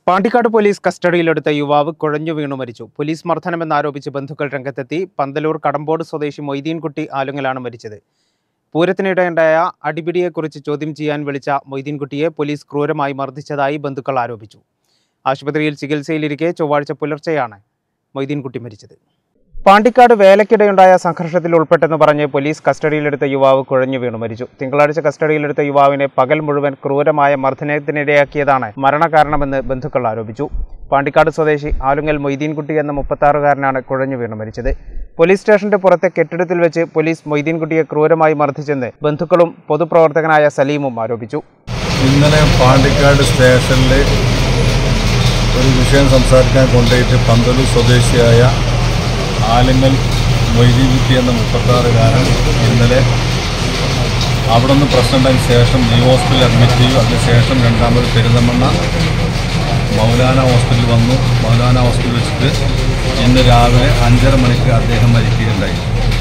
Pandikkad police കസ്റ്റഡിയിലെടുത്ത യുവാവ് കുഴഞ്ഞു വീണു മരിച്ചു പോലീസ് മർദ്ദനമെന്നാരോപിച്ച് ബന്ധുക്കൾ രംഗത്തെത്തി പന്തലൂർ കടമ്പോട് സ്വദേശി മൊയ്തീൻകുട്ടി ആലുങ്ങലാണ് മരിച്ചത് പൂരത്തിനിടെയുണ്ടായ അടിപിടിയെക്കുറിച്ച് ചോദ്യം ചെയ്യാൻ വിളിച്ച മൊയ്തീൻകുട്ടിയെ പോലീസ് ക്രൂരമായി മർദ്ദിച്ചതായി ബന്ധുക്കൾ ആരോപിച്ചു ആശുപത്രിയിൽ ചികിത്സയിലിരിക്കെ ചൊവ്വാഴ്ച പുലർച്ചെയാണ് മൊയ്തീൻകുട്ടി മരിച്ചത് പാണ്ടിക്കാട് വേലയ്ക്കിടെയുണ്ടായ സംഘർഷത്തിൽ ഉൾപ്പെട്ടെന്ന് പറഞ്ഞ് പോലീസ് കസ്റ്റഡിയിലെടുത്ത യുവാവ് കുഴഞ്ഞു വീണു മരിച്ചു തിങ്കളാഴ്ച കസ്റ്റഡിയിലെടുത്ത യുവാവിനെ പകൽ മുഴുവൻ ക്രൂരമായ മർദ്ദനത്തിനിടയാക്കിയതാണ് മരണകാരണമെന്ന് ബന്ധുക്കൾ ആരോപിച്ചു പാണ്ടിക്കാട് സ്വദേശി ആലുങ്ങൽ മൊയ്തീൻകുട്ടി എന്ന മുപ്പത്താറുകാരനാണ് കുഴഞ്ഞു വീണു മരിച്ചത് പോലീസ് സ്റ്റേഷന്റെ പുറത്തെ കെട്ടിടത്തിൽ വെച്ച് പോലീസ് മൊയ്തീൻകുട്ടിയെ ക്രൂരമായി മർദ്ദിച്ചെന്ന് ബന്ധുക്കളും പൊതുപ്രവർത്തകനായ സലീമും ആരോപിച്ചു ഇന്നലെ പാണ്ടിക്കാട് സ്റ്റേഷനിൽ ഒരു വിഷയം സംസാരിക്കാൻ കൊണ്ടുപോയിട്ട് പന്തലൂർ സ്വദേശിയായ ആലിങ്ങൽ മൊയ്തീൻകുട്ടി എന്ന മുപ്പത്താറുകാരൻ ഇന്നലെ അവിടെ നിന്ന് പ്രശ്നമുണ്ടായതിന് ശേഷം ഈ ഹോസ്പിറ്റലിൽ അഡ്മിറ്റ് ചെയ്യും അതിനുശേഷം രണ്ടാമത് പെരുന്തമണ്ണ മൗലാന ഹോസ്പിറ്റലിൽ വന്നു മൗലാന ഹോസ്പിറ്റലിൽ വെച്ചിട്ട് ഇന്ന് രാവിലെ അഞ്ചര മണിക്ക് അദ്ദേഹം മരിക്കുകയുണ്ടായി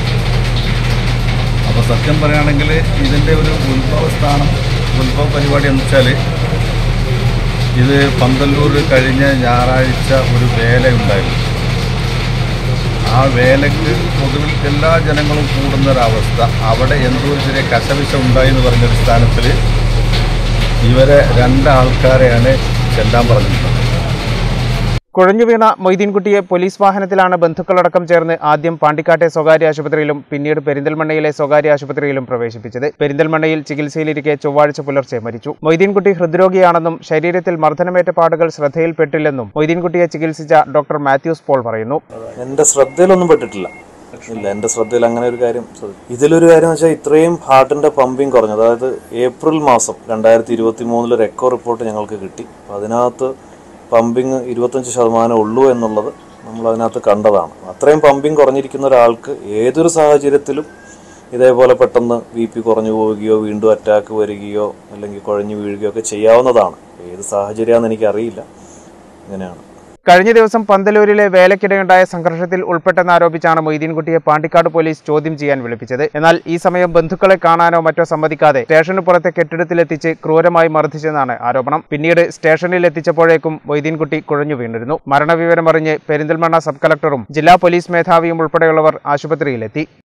അപ്പോൾ സത്യം പറയുകയാണെങ്കിൽ ഇതിൻ്റെ ഒരു ഉത്ഭവ സ്ഥാനം ഉത്ഭവ പരിപാടി എന്ന് വെച്ചാൽ ഇത് പന്തല്ലൂർ കഴിഞ്ഞ ഞായറാഴ്ച ഒരു വേല ഉണ്ടായിരുന്നു ആ വേലയ്ക്ക് പൊതുവിൽ എല്ലാ ജനങ്ങളും കൂടുന്നൊരവസ്ഥ അവിടെ എന്തോ ഒരു ചെറിയ കശവിശ ഉണ്ടായി എന്ന് പറഞ്ഞൊരു സ്ഥാനത്തിൽ ഇവരെ രണ്ടാൾക്കാരെയാണ് ചെല്ലാൻ പറഞ്ഞിട്ടുള്ളത് കുഴഞ്ഞു വീണ മൊയ്തീൻകുട്ടിയെ പോലീസ് വാഹനത്തിലാണ് ബന്ധുക്കളടക്കം ചേർന്ന് ആദ്യം പാണ്ടിക്കാട്ടെ സ്വകാര്യ ആശുപത്രിയിലും പിന്നീട് പെരിന്തൽമണ്ണയിലെ സ്വകാര്യ ആശുപത്രിയിലും പ്രവേശിപ്പിച്ചത് പെരിന്തൽമണ്ണയിൽ ചികിത്സയിലിരിക്കെ ചൊവ്വാഴ്ച പുലർച്ചെ മരിച്ചു മൊയ്തീൻകുട്ടി ഹൃദ്രോഗിയാണെന്നും ശരീരത്തിൽ മർദ്ദനമേറ്റ പാടുകൾ ശ്രദ്ധയിൽപ്പെട്ടില്ലെന്നും മൊയ്തീൻകുട്ടിയെ ചികിത്സിച്ച ഡോക്ടർ മാത്യൂസ് പോൾ പറയുന്നു എന്റെ ശ്രദ്ധയിലൊന്നും പെട്ടിട്ടില്ല ഇല്ല എന്റെ ശ്രദ്ധയിൽ അങ്ങനെ ഒരു കാര്യം ശ്രദ്ധ- ഇതിലൊരു കാര്യം എന്ന് വെച്ചാൽ ഇത്രയും ഹാർട്ടിന്റെ പമ്പിങ് കുറഞ്ഞു അതായത് ഏപ്രിൽ മാസം രണ്ടായിരത്തി ഇരുപത്തി മൂന്നിൽ ഒരു എക്കോ റിപ്പോർട്ട് ഞങ്ങൾക്ക് കിട്ടി അപ്പോൾ അതിനകത്ത് പമ്പിങ് ഇരുപത്തഞ്ച് ശതമാനം ഉള്ളൂ എന്നുള്ളത് നമ്മൾ അതിനകത്ത് കണ്ടതാണ് അത്രയും പമ്പിങ് കുറഞ്ഞിരിക്കുന്ന ഒരാൾക്ക് ഏതൊരു സാഹചര്യത്തിലും ഇതേപോലെ പെട്ടെന്ന് ബി പി കുറഞ്ഞു പോവുകയോ വീണ്ടും അറ്റാക്ക് വരികയോ അല്ലെങ്കിൽ കുഴഞ്ഞു വീഴുകയോ ഒക്കെ ചെയ്യാവുന്നതാണ് ഏത് സാഹചര്യമാണെന്ന് എനിക്കറിയില്ല ഇങ്ങനെയാണ് കഴിഞ്ഞ ദിവസം പന്തലൂരിലെ വേലയ്ക്കിടെയുണ്ടായ സംഘർഷത്തിൽ ഉൾപ്പെട്ടെന്നാരോപിച്ചാണ് മൊയ്തീൻകുട്ടിയെ പാണ്ടിക്കാട് പോലീസ് ചോദ്യം ചെയ്യാൻ വിളിപ്പിച്ചത് എന്നാൽ ഈ സമയം ബന്ധുക്കളെ കാണാനോ മറ്റോ സമ്മതിക്കാതെ സ്റ്റേഷന് പുറത്തെ കെട്ടിടത്തിലെത്തിച്ച് ക്രൂരമായി മർദ്ദിച്ചെന്നാണ് ആരോപണം പിന്നീട് സ്റ്റേഷനിൽ എത്തിച്ചപ്പോഴേക്കും മൊയ്തീൻകുട്ടി കുഴഞ്ഞു വീണിരുന്നു മരണവിവരം അറിഞ്ഞ് പെരിന്തൽമണ്ണ സബ് കളക്ടറും ജില്ലാ പോലീസ് മേധാവിയും ഉൾപ്പെടെയുള്ളവർ ആശുപത്രിയിലെത്തി